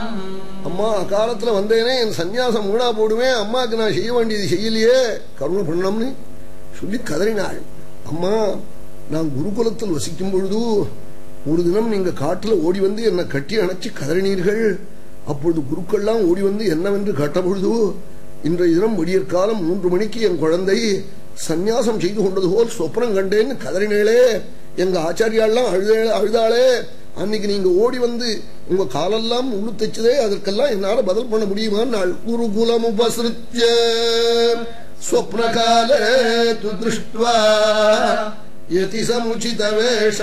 அம்மா அக்காலத்துல வந்தேனே என் சந்நியாசம் மூடா போடுவேன் அம்மாக்கு நான் செய்ய வேண்டியது செய்யலையே கருணை பண்ணம்னு சொல்லி கதறினாள் அம்மா நான் குருகுலத்தில் வசிக்கும் பொழுது ஒரு தினம் நீங்க காட்டுல ஓடி வந்து என்னை கட்டி அணைச்சு கதறினீர்கள் அப்பொழுது குருக்கள்லாம் ஓடி வந்து என்னவென்று கேட்ட பொழுது இன்றைய தினம் விடியற் காலம் மூன்று மணிக்கு என் குழந்தை சந்நியாசம் செய்து கொண்டது போல் சொப்னம் கண்டேன்னு கதறினேளே எங்க ஆச்சாரியாலாம் அழுதே அழுதாளே அன்னைக்கு நீங்க ஓடி வந்து உங்க காலெல்லாம் உள்ளு தைச்சதே அதற்கெல்லாம் என்னால பதில் பண்ண முடியுமா நாள் குருகுலம் உபசிருத்திய ஸ்வப்னகால து திருஷ்டுவா யதி சமுச்சித வேஷ